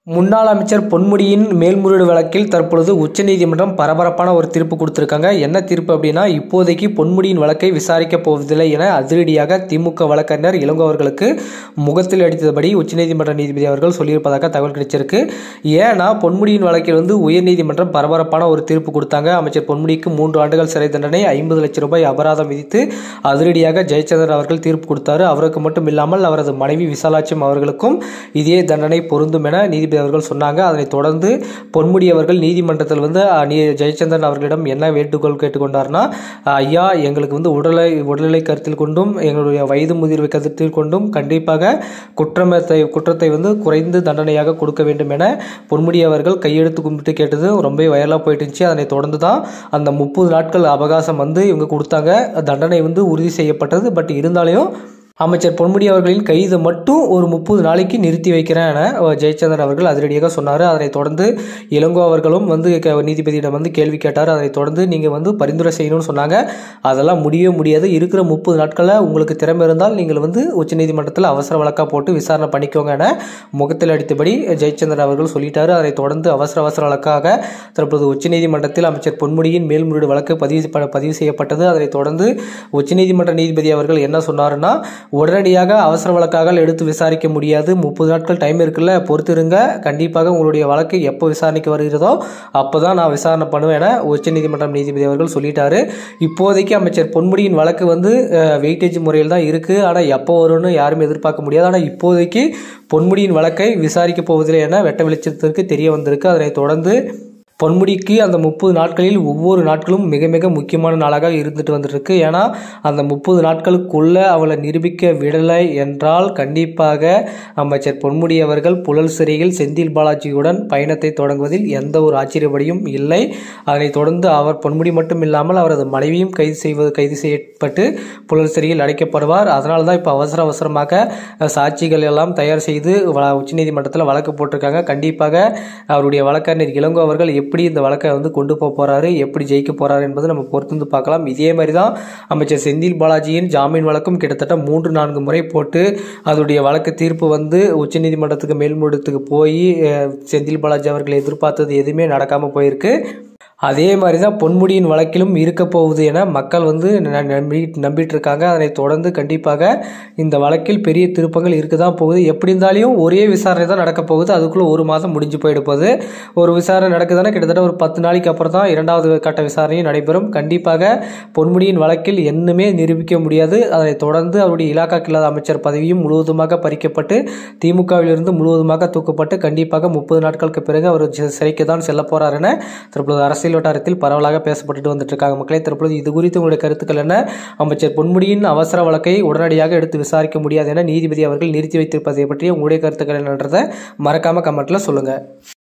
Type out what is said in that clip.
முன்னாள் அமைச்சர் பொன்முடியின் மேல்முறையீடு வழக்கில் தற்பொழுது உச்சநீதிமன்றம் பரபரப்பான ஒரு தீர்ப்பு கொடுத்திருக்காங்க என்ன தீர்ப்பு அப்படின்னா இப்போதைக்கு பொன்முடியின் வழக்கை விசாரிக்கப் போவதில்லை என அதிரடியாக திமுக வழக்கறிஞர் இளங்கோ அவர்களுக்கு முகத்தில் அடித்தபடி உச்சநீதிமன்ற நீதிபதி அவர்கள் சொல்லியிருப்பதாக தகவல் கிடைச்சிருக்கு ஏன்னா பொன்முடியின் வழக்கில் வந்து உயர்நீதிமன்றம் பரபரப்பான ஒரு தீர்ப்பு கொடுத்தாங்க அமைச்சர் பொன்முடிக்கு மூன்று ஆண்டுகள் சிறை தண்டனை ஐம்பது லட்சம் ரூபாய் அபராதம் விதித்து அதிரடியாக ஜெயச்சந்திரன் அவர்கள் தீர்ப்பு கொடுத்தாரு அவருக்கு மட்டும் இல்லாமல் அவரது மனைவி விசாலாட்சியம் அவர்களுக்கும் இதே தண்டனை பொருந்தும் என நீதிபதி அவர்கள் சொன்னாங்க அதனைத் தொடர்ந்து பொன்முடி அவர்கள் நீதிமன்றத்தில் வந்து அஹ், நீ ஜெயச்சந்திரன் அவர்களிடம் என்ன வேண்டுகோள் கேட்டுக்கொண்டார்னா அஹ், ஐயா எங்களுக்கு வந்து உடலை உடல்நிலை கருத்தில் கொண்டும் எங்களுடைய வயது முதிர்வை கருத்தில் கொண்டும் கண்டிப்பாக குற்றமத்தை குற்றத்தை வந்து குறைந்து தண்டனையாக கொடுக்க வேண்டும் என பொன்முடி அவர்கள் கையெழுத்து கும்பிட்டு கேட்டது ரொம்ப வைரலாக போயிட்டு இருந்துச்சு அதனைத் தொடர்ந்து தான் அந்த முப்பது நாட்கள் அவகாசம் வந்து இவங்க கொடுத்தாங்க தண்டனை வந்து உறுதி செய்யப்பட்டது பட் இருந்தாலும் அமைச்சர் பொன்முடி அவர்களின் கைது மட்டும் ஒரு முப்பது நாளைக்கு நிறுத்தி வைக்கிறேன் என அஹ், ஜெயச்சந்திரன் அவர்கள் அதிரடியாக சொன்னார் அதனைத் தொடர்ந்து இளங்கோ அவர்களும் வந்து க- நீதிபதியிடம் வந்து கேள்வி கேட்டார் அதைத் தொடர்ந்து நீங்கள் வந்து பரிந்துரை செய்யணும்னு சொன்னாங்க அதெல்லாம் முடியவே முடியாது இருக்கிற முப்பது நாட்களில் உங்களுக்கு திறமை இருந்தால் நீங்கள் வந்து உச்சநீதிமன்றத்தில் அவசர வழக்காக போட்டு விசாரணை பண்ணிக்கோங்க என முகத்தில் அடித்தபடி ஜெயச்சந்திரன் அவர்கள் சொல்லிட்டாரு அதைத் தொடர்ந்து அவசர அவசர வழக்காக தற்போது உச்சநீதிமன்றத்தில் அமைச்சர் பொன்முடியின் மேல்முறையீடு வழக்கு பதிவு ப- பதிவு செய்யப்பட்டது அதைத் தொடர்ந்து உச்சநீதிமன்ற நீதிபதி அவர்கள் என்ன சொன்னாருன்னா உடனடியாக அவசர வழக்காக எடுத்து விசாரிக்க முடியாது முப்பது நாட்கள் டைம் இருக்குல்ல பொறுத்திருங்க கண்டிப்பாக உங்களுடைய வழக்கு எப்போ விசாரணைக்கு வருகிறதோ அப்போ தான் நான் விசாரணை பண்ணுவேன் என உச்சநீதிமன்றம் நீதிபதி அவர்கள் சொல்லிட்டாரு இப்போதைக்கு அமைச்சர் பொன்முடியின் வழக்கு வந்து வெயிட்டேஜ் முறையில் தான் இருக்குது ஆனால் எப்போ வரும்னு யாரும் எதிர்பார்க்க முடியாது ஆனால் இப்போதைக்கு பொன்முடியின் வழக்கை விசாரிக்க போவதில்லை என வெட்ட வெளிச்சத்திற்கு தெரிய வந்திருக்கு அதனைத் தொடர்ந்து பொன்முடிக்கு அந்த முப்பது நாட்களில் ஒவ்வொரு நாட்களும் மிக மிக முக்கியமான நாளாக இருந்துட்டு வந்துருக்கு ஏன்னா அந்த முப்பது நாட்களுக்குள்ள அவளை நிரூபிக்க விடலை என்றால் கண்டிப்பாக அமைச்சர் பொன்முடி அவர்கள் புழல் சிறையில் செந்தில் பாலாஜியுடன் பயணத்தை தொடங்குவதில் எந்த ஒரு ஆச்சரியப்படியும் இல்லை அதனைத் தொடர்ந்து அவர் பொன்முடி மட்டும் இல்லாமல் அவரது மனைவியும் கைது செய்வது கைது செய்யப்பட்டு புழல் சிறையில் அடைக்கப்படுவார் அதனால தான் இப்போ அவசர அவசரமாக அஹ், சாட்சிகள் எல்லாம் தயார் செய்து வ- உச்சநீதிமன்றத்தில் வழக்கு போட்டிருக்காங்க கண்டிப்பாக அவருடைய வழக்கறிஞர் இளங்கோ அவர்கள் எப்படி இந்த வழக்கை வந்து கொண்டு போக போறாரு எப்படி ஜெயிக்க போறாரு என்பது நம்ம பொறுத்து வந்து பார்க்கலாம் இதே மாதிரி தான் அமைச்சர் செந்தில் பாலாஜியின் ஜாமீன் வழக்கும் கிட்டத்தட்ட மூன்று நான்கு முறை போட்டு அதனுடைய வழக்கு தீர்ப்பு வந்து உச்சநீதிமன்றத்துக்கு மேல்முடத்துக்கு போய் அஹ், செந்தில் பாலாஜி அவர்கள் எதிர்பார்த்தது எதுவுமே நடக்காம போயிருக்கு அதே மாதிரி தான் பொன்முடியின் வழக்கிலும் இருக்க போகுது என மக்கள் வந்து ந- நம்பி நம்பிட்டு இருக்காங்க அதனைத் தொடர்ந்து கண்டிப்பாக இந்த வழக்கில் பெரிய திருப்பங்கள் இருக்க தான் போகுது எப்படி இருந்தாலும் ஒரே விசாரணை தான் நடக்க போகுது அதுக்குள்ளே ஒரு மாதம் முடிஞ்சு போயிட போகுது ஒரு விசாரணை நடக்குதுன்னா கிட்டத்தட்ட ஒரு பத்து நாளைக்கு அப்புறம் தான் இரண்டாவது கட்ட விசாரணையும் நடைபெறும் கண்டிப்பாக பொன்முடியின் வழக்கில் என்னுமே நிரூபிக்க முடியாது அதனைத் தொடர்ந்து அவருடைய இலாக்காக்கு இல்லாத அமைச்சர் பதவியும் முழுவதுமாக பறிக்கப்பட்டு திமுகவிலிருந்து முழுவதுமாக தூக்கப்பட்டு கண்டிப்பாக முப்பது நாட்களுக்கு பிறகு அவர் சி- சிறைக்கு தான் செல்ல போறார் என தற்பொழுது அரசியல் வட்டாரத்தில் பரவலாக பேசப்பட்டுட்டு வந்துட்டு இருக்காங்க மக்களே தற்பொழுது இது குறித்து உங்களுடைய கருத்துக்கள் என்ன அமைச்சர் பொன்முடியின் அவசர வழக்கை உடனடியாக எடுத்து விசாரிக்க முடியாது என நீதிபதி அவர்கள் நிறுத்தி வைத்திருப்பதை பற்றி உங்களுடைய கருத்துக்கள் என்னன்றதை மறக்காம கமெண்ட்ல சொல்லுங்க